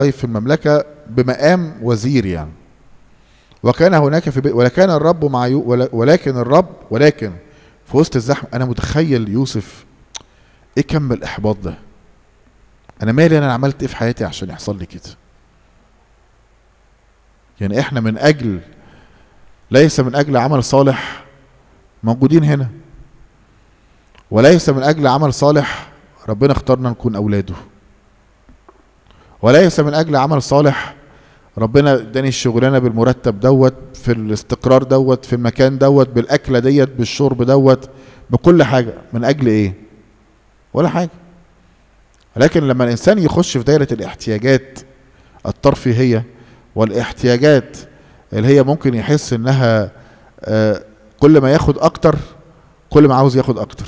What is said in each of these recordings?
في المملكة بمقام وزير يعني وكان هناك في بيت ولكن الرب مع يو ولا- ولكن الرب ولكن في وسط الزحمة أنا متخيل يوسف إيه كم الإحباط ده أنا مالي أنا عملت إيه في حياتي عشان يحصل لي كده يعني إحنا من أجل ليس من أجل عمل صالح موجودين هنا وليس من أجل عمل صالح ربنا اختارنا نكون أولاده وليس من أجل عمل صالح ربنا اداني الشغلانه بالمرتب دوت في الاستقرار دوت في المكان دوت بالاكله ديت بالشرب دوت بكل حاجه من اجل ايه ولا حاجه لكن لما الانسان يخش في دايره الاحتياجات الترفيهيه والاحتياجات اللي هي ممكن يحس انها آه، كل ما ياخد اكتر كل ما عاوز ياخد اكتر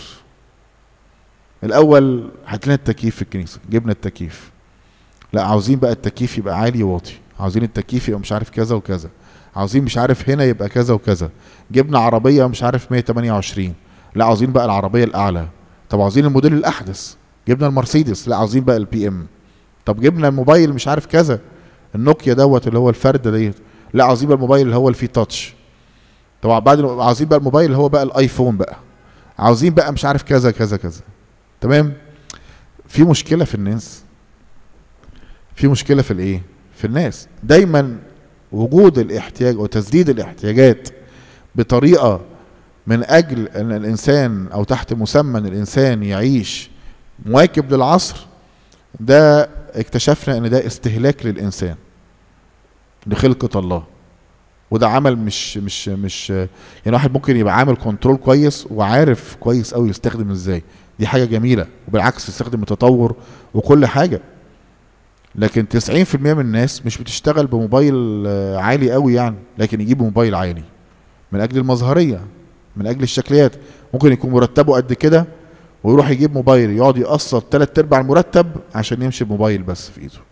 الاول هات لنا التكييف في الكنيسه جبنا التكييف لا عاوزين بقى التكييف يبقى عالي واطي عاوزين التكييف يبقى مش عارف كذا وكذا عاوزين مش عارف هنا يبقى كذا وكذا جبنا عربيه مش عارف 128 لا عاوزين بقى العربيه الاعلى طب عاوزين الموديل الاحدث جبنا المرسيدس لا عاوزين بقى البي ام طب جبنا الموبايل مش عارف كذا النوكيا دوت اللي هو الفرده ديت لا عاوزين بقى الموبايل اللي هو اللي فيه تاتش طبعا بعد عاوزين بقى الموبايل اللي هو بقى الايفون بقى عاوزين بقى مش عارف كذا كذا كذا تمام في مشكله في الناس في مشكله في الايه في الناس دايما وجود الاحتياج وتسديد الاحتياجات بطريقه من اجل ان الانسان او تحت مسمى ان الانسان يعيش مواكب للعصر ده اكتشفنا ان ده استهلاك للانسان لخلقه الله وده عمل مش مش مش يعني واحد ممكن يبقى عامل كنترول كويس وعارف كويس قوي يستخدم ازاي دي حاجه جميله وبالعكس يستخدم التطور وكل حاجه لكن 90% من الناس مش بتشتغل بموبايل آه، عالي قوي يعني لكن يجيبوا موبايل عالي من اجل المظهريه من اجل الشكليات ممكن يكون مرتبه قد كده ويروح يجيب موبايل يقعد يقسط تلات ارباع المرتب عشان يمشي بموبايل بس في ايده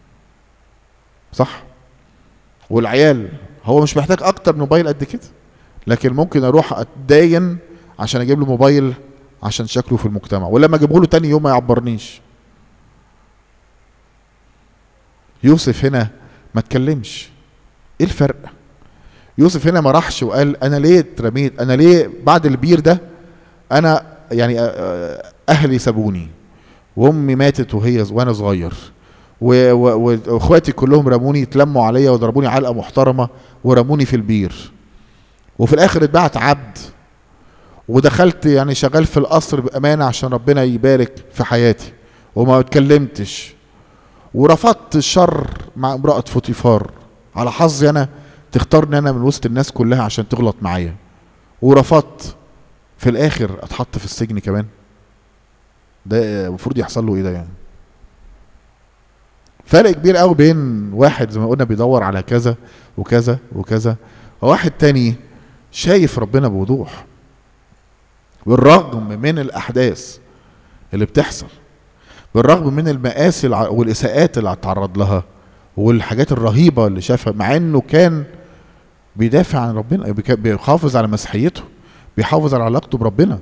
صح والعيال هو مش محتاج اكتر من موبايل قد كده لكن ممكن اروح اتداين عشان اجيب له موبايل عشان شكله في المجتمع ولما اجيبه له تاني يوم ما يعبرنيش يوسف هنا ما اتكلمش ايه الفرق يوسف هنا ما راحش وقال انا ليه اترميت انا ليه بعد البير ده انا يعني آه، آه، اهلي سابوني وامي ماتت وهي وانا صغير و- و- واخواتي كلهم رموني اتلموا عليا وضربوني علقه محترمه ورموني في البير وفي الاخر اتبعت عبد ودخلت يعني شغال في القصر بامانه عشان ربنا يبارك في حياتي وما اتكلمتش ورفضت الشر مع امرأة فوتيفار على حظي انا تختارني انا من وسط الناس كلها عشان تغلط معايا ورفضت في الاخر اتحط في السجن كمان ده المفروض يحصل له ايه ده يعني فرق كبير قوي بين واحد زي ما قلنا بيدور على كذا وكذا وكذا وواحد تاني شايف ربنا بوضوح بالرغم من الاحداث اللي بتحصل بالرغم من المآسي الع- والإساءات اللي اتعرض لها والحاجات الرهيبة اللي شافها مع انه كان بيدافع عن ربنا بيك- بيحافظ على مسيحيته بيحافظ على علاقته بربنا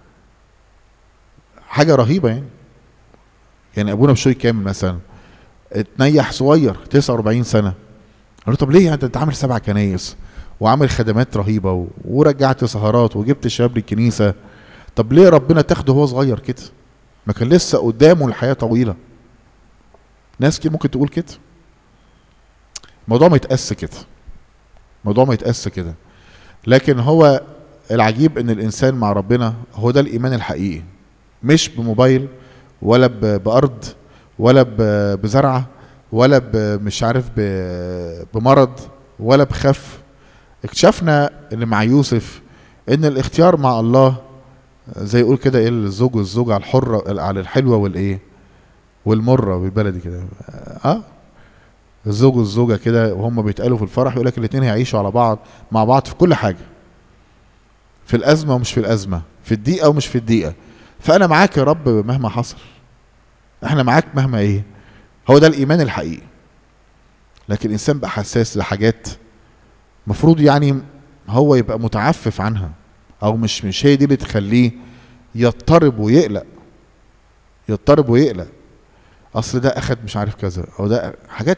حاجة رهيبة يعني يعني ابونا بشوي كامل مثلا اتنيح صغير 49 سنة قال له طب ليه انت انت عامل سبع كنايس وعامل خدمات رهيبة و- ورجعت سهرات وجبت شباب للكنيسة طب ليه ربنا تاخده وهو صغير كده ما كان لسه قدامه الحياة طويلة ناس كتير ممكن تقول كده الموضوع ما يتقاس كده الموضوع ما يتقاس كده لكن هو العجيب ان الانسان مع ربنا هو ده الايمان الحقيقي مش بموبايل ولا ب- بارض ولا ب- بزرعه ولا ب- مش عارف ب- بمرض ولا بخف اكتشفنا ان مع يوسف ان الاختيار مع الله زي يقول كده ايه الزوج والزوجة على الحرة على الحلوة والايه والمرة بالبلدي كده اه الزوج والزوجة كده وهم بيتقالوا في الفرح يقول لك الاتنين هيعيشوا على بعض مع بعض في كل حاجة في الأزمة ومش في الأزمة في الدقيقة ومش في الدقيقة فأنا معاك يا رب مهما حصل احنا معاك مهما ايه هو ده الإيمان الحقيقي لكن الإنسان بقى حساس لحاجات مفروض يعني هو يبقى متعفف عنها او مش مش هي دي اللي تخليه يضطرب ويقلق يضطرب ويقلق اصل ده اخد مش عارف كذا او ده حاجات